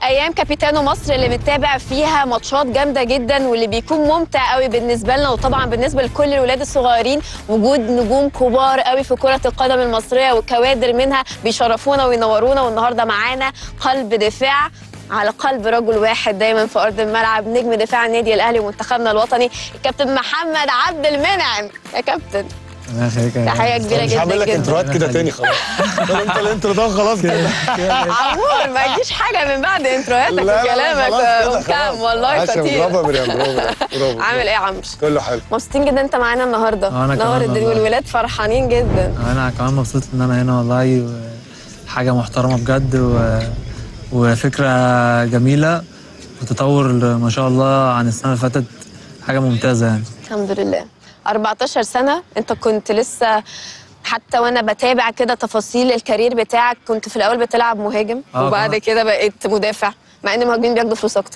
ايام كابيتانو مصر اللي بتتابع فيها ماتشات جامده جدا واللي بيكون ممتع قوي بالنسبه لنا وطبعا بالنسبه لكل الولاد الصغيرين وجود نجوم كبار قوي في كره القدم المصريه وكوادر منها بيشرفونا وينورونا والنهارده معانا قلب دفاع على قلب رجل واحد دايما في ارض الملعب نجم دفاع النادي الاهلي ومنتخبنا الوطني الكابتن محمد عبد المنعم يا كابتن الله يخليك يا تحيه كبيره مش جدا هعمل لك جدا انتروهات كده تاني خلاص طب انت الانترو ده خلاص كده عمور ما يجيش حاجه من بعد انتروهاتك لا، لا، وكلامك خلاص كده، وكام خلاص. والله عشان خطير برافو يا مريم برافو برافو عامل ايه يا عمش كله حلو مبسوطين جدا انت معانا النهارده وانا نور كمان الدنيا والله. والولاد فرحانين جدا انا كمان مبسوط ان انا هنا والله حاجه محترمه بجد و... وفكره جميله وتطور ما شاء الله عن السنه اللي فاتت حاجه ممتازه يعني الحمد لله 14 سنه انت كنت لسه حتى وانا بتابع كده تفاصيل الكارير بتاعك كنت في الاول بتلعب مهاجم آه، وبعد طبعا. كده بقيت مدافع مع ان المهاجمين بياخدوا فلوس اكتر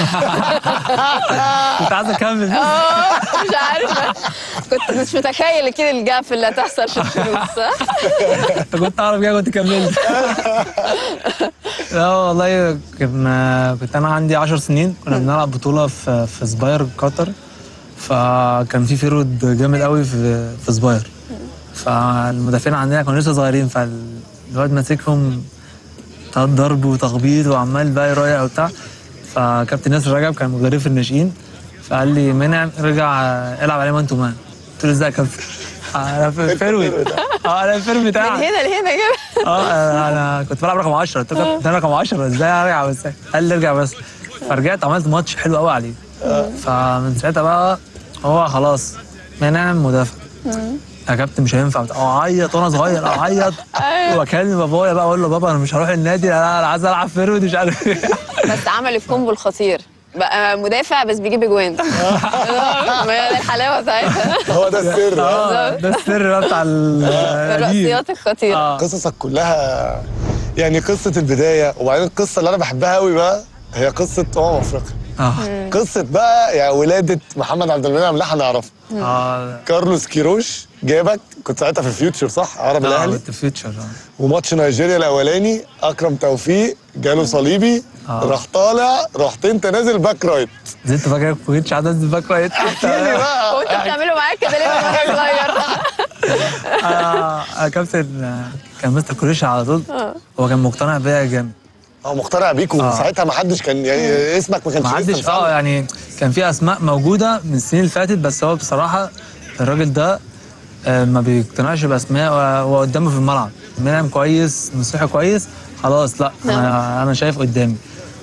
كنت عايز اكمل اه مش عارفه كنت مش متخيل كده الجاب اللي هتحصل في الفلوس صح؟ كنت اعرف كده كنت كملت لا والله كنا كنت انا عندي 10 سنين كنا بنلعب بطوله في في سباير قطر فكان في فيرود جامد قوي في في سباير فالمدافعين عندنا كانوا لسه صغيرين فالواد ماسكهم ضرب وتخبيط وعمال بقى رايح وبتاع فكابتن ياسر رجب كان مدرب في الناشئين فقال لي منعم رجع العب عليه مان تو مان قلت له ازاي يا كابتن انا في الفيرود اه انا الفيرود من بتاعك هنا لهنا كده اه انا أنا كنت بلعب رقم 10 قلت له كابتن انا رقم 10 ازاي ارجع بس قال لي ارجع بس فرجعت عملت ماتش حلو قوي عليه فمن ساعتها بقى هو خلاص منعم مدافع يا كابتن مش هينفع اعيط وانا صغير اعيط واكلم بابايا بقى اقول له بابا انا مش هروح النادي انا أنا عايز العب فيرود مش عارف ايه بس عمل الكومبو الخطير بقى مدافع بس بيجيب اجوان ما هي دي الحلاوه بتاعتها هو ده السر اه ده السر بقى بتاع ال- الرأسيات الخطيره اه قصصك كلها يعني قصه البدايه وبعدين القصه اللي انا بحبها قوي بقى هي قصه امم افريقيا اه قصه بقى يعني ولاده محمد عبد المنعم اللي احنا نعرفه اه كارلوس كيروش جابك كنت ساعتها في الفيوتشر صح عرب اه الاهلي كنت فيوتشر اه وماتش نيجيريا الاولاني اكرم توفيق جاله صليبي آه. راح طالع رحت انت نازل باك رايت نزلت فاكر كويتش عدد باك رايت احكي لي بقى وانت بتعملوا معاك كده ليه وانا صغير آه، آه، كابتن آه، كان مستر كوريشا على طول هو كان مقتنع بيا جامد هو مقتنع بيك وساعتها ما حدش كان يعني اسمك ما كانش ما لسه حدش اه مسمع. يعني كان في اسماء موجوده من السنين اللي فاتت بس هو بصراحه الراجل ده آه، ما بيقتنعش باسماء هو قدامه في الملعب منعم كويس نصيحه كويس خلاص لا انا انا شايف قدامي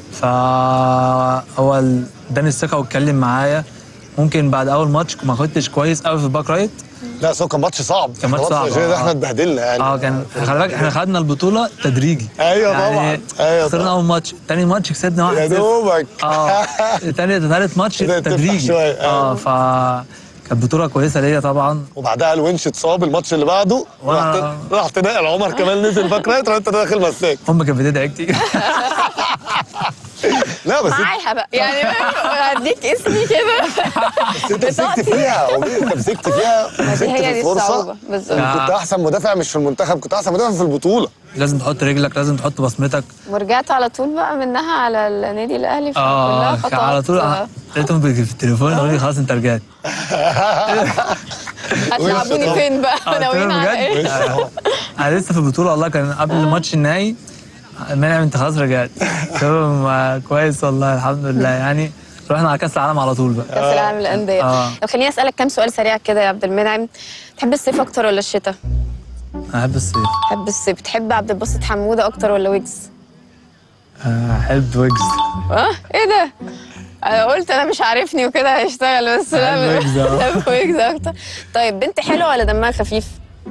فهو ال- اداني الثقه واتكلم معايا ممكن بعد اول ماتش ما كنتش كويس قوي في الباك رايت لا بس هو كان ماتش صعب كان ماتش ماتش صعب، نيجيريا ده آه. احنا اتبهدلنا يعني اه كان خلي بالك احنا خدنا البطوله تدريجي ايوه طبعا ايوه خسرنا طبعا اول ماتش تاني ماتش كسبنا واحد يا دوبك اه تاني تالت ماتش بدأت تفتح تدريجي شوية، اه ف كانت بطوله كويسه ليا طبعا وبعدها الونش اتصاب الماتش اللي بعده وأنا- رحت رحت ناقل عمر كمان نزل باك رايت رحت داخل مساك امي كانت بتدعي كتير لا بس انت- معاها بقى يعني هديك اسمي كده بس انت مسكت فيها انت مسكت فيها مسكت هي في دي الفرصه الصعوبة، بالظبط. كنت احسن مدافع مش في المنتخب كنت احسن مدافع في البطوله لازم تحط رجلك لازم تحط بصمتك ورجعت على طول بقى منها على النادي الاهلي فكلها اه خطوات على طول آه، لقيتهم في التليفون قالوا لي خلاص انت رجعت هتلعبوني فين بقى آه، ناويين قلت لهم على بجد؟ ايه آه، انا لسه في البطوله والله كان قبل ماتش النهائي منعم انت خلاص رجعت قلت لهم آه، كويس والله الحمد لله يعني رحنا على كاس العالم على طول بقى كاس العالم للانديه آه. طب خليني اسالك كام سؤال سريع كده يا عبد المنعم تحب الصيف اكتر ولا الشتاء انا احب الصيف تحب الصيف بتحب عبد الباسط حموده اكتر ولا ويجز آه، احب ويجز اه ايه ده انا قلت انا مش عارفني وكده هيشتغل بس لا بحب ويجز، آه. بحب ويجز اكتر طيب بنت حلوه ولا دمها خفيف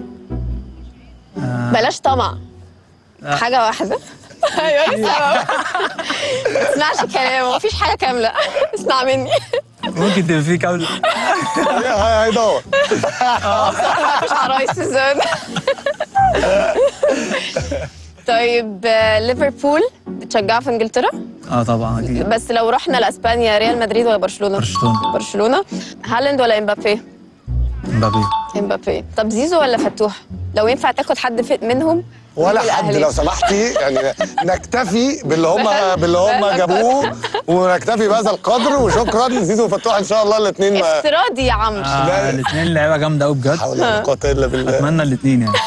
آه، بلاش طمع حاجه واحده ايوه لسه بقول. ما تسمعش كلامه مفيش حاجه كامله اسمع مني ممكن تبقى في كامل هي- هي- هيدور مفيش عرايس في الزون طيب آه، ليفربول بتشجعها في انجلترا اه طبعا اكيد بس لو رحنا لاسبانيا ريال مدريد ولا برشلونه برشلونه برشلونه هالاند ولا امبابي مبابي امبابي طب زيزو ولا فتوح لو ينفع تاخد حد في منهم ولا ضد حد الأهلي. لو سمحتي يعني نكتفي باللي هم بهذا- باللي هم بهذا جابوه ونكتفي بهذا القدر وشكرا زيزو وفتوح ان شاء الله الاثنين ما افتراضي يا عمرو لا. آه الاثنين لعيبه جامده قوي بجد حول ولا قوه الا بالله اتمنى الاثنين يعني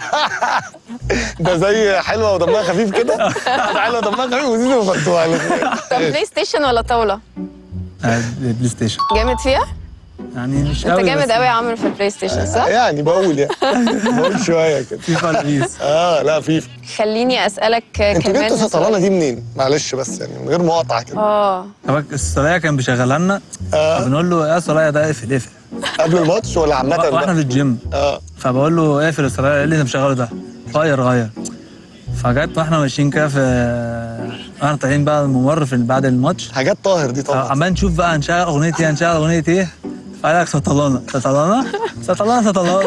ده زي حلوه ودمها خفيف كده ده حلوه ودمها خفيف وزيزو وفتوح الاثنين طب بلاي ستيشن ولا طاوله آه، بلاي ستيشن جامد فيها يعني مش انت قوي جامد بس قوي يا عمرو في البلاي ستيشن صح يعني بقول يعني بقول شويه كده فيفا ولا بيس اه لا فيفا خليني اسالك انتوا كمان جبتوا سطرانه دي منين؟ معلش بس يعني من غير مقاطعه كده اه طبعا الصلايه كان بيشغلها لنا آه. بنقول له يا صلايه ده اقفل اقفل قبل الماتش ولا عامه واحنا بقى؟ في الجيم اه فبقول له اقفل الصلايه قال لي انت مشغله ده غير غير فجت واحنا ماشيين كده في واحنا طالعين بقى الممر في بعد الماتش حاجات طاهر دي طبعا عمال نشوف بقى هنشغل اغنيه ايه هنشغل اغنيه ايه فقال لك سطلانه سطلانه سطلانه سطلانه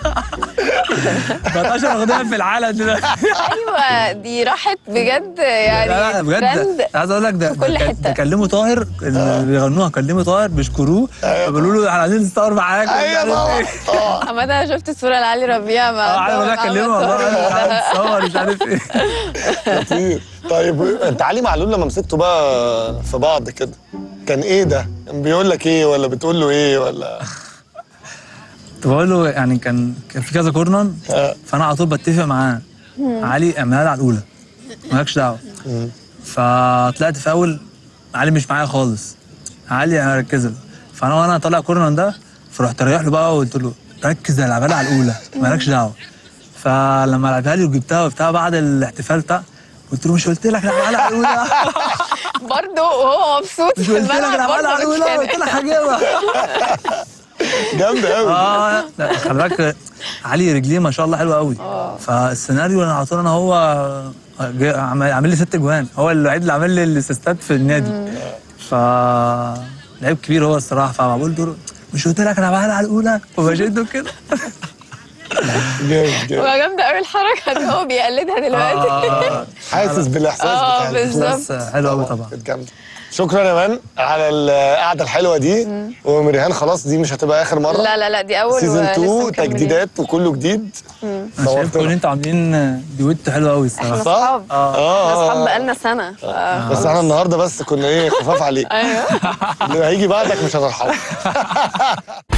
بقت اشهر اغنيه في العالم دلوقتي ايوه دي راحت بجد يعني لا لا بجد ترند. عايز اقول لك ده في كل ده- حتة. ده كلموا طاهر اللي بيغنوها كلموا طاهر بيشكروه فبيقولوا له احنا عايزين نتصور معاك ومش ايوه عارف طبعا إيه. اه عامة انا شفت الصورة لعلي ربيع مع اه عايز اقول لك محمد كلمه والله طاهر. عايز نتصور مش عارف ايه كتير طيب انت علي معلول لما مسكتوا بقى في بعض كده كان ايه ده؟ كان بيقول لك ايه ولا بتقول له ايه ولا كنت بقول له يعني كان كان في كذا كورنر آه. فانا على طول بتفق معاه علي اعملها لي على الاولى مالكش دعوه فطلعت في اول علي مش معايا خالص علي انا ركز له فانا وانا طالع كورنر ده فرحت رايح له بقى وقلت له ركز العبها لي على الاولى مالكش دعوه فلما لعبها لي وجبتها وبتاع بعد الاحتفال بتاع قلت له مش قلت لك العبها لي على الاولى برضه وهو مبسوط مش في قلت لك الملعب العبها لي على برضه الاولى مش قلت لك هجيبها جامده قوي اه لا خلي بالك علي رجليه ما شاء الله حلوه قوي فالسيناريو انا على طول انا هو جاي- عامل عامل لي ست جوان هو الوحيد اللي عامل لي الاسيستات في النادي ف لعيب كبير هو الصراحه فبقول له مش قلت لك انا بعمل على الاولى وبشده كده جامد جامد هو جامدة قوي الحركة دي هو بيقلدها دلوقتي آه، حاسس بالاحساس اه بتاع بالظبط بس حلو قوي طبعا كانت جامده شكرا يا مان على القعده الحلوه دي ومريهان خلاص دي مش هتبقى اخر مره لا لا لا دي أول سيزون ولسه 2 مكملين. تجديدات وكله جديد انا شايفكم ان نورتنا. انتوا عاملين دويت حلو قوي احنا الصراحه صح؟ اصحاب اه احنا اصحاب اه بقالنا سنة ف- بس احنا النهارده بس كنا ايه خفاف عليك ايوه اللي هيجي بعدك مش هترحمه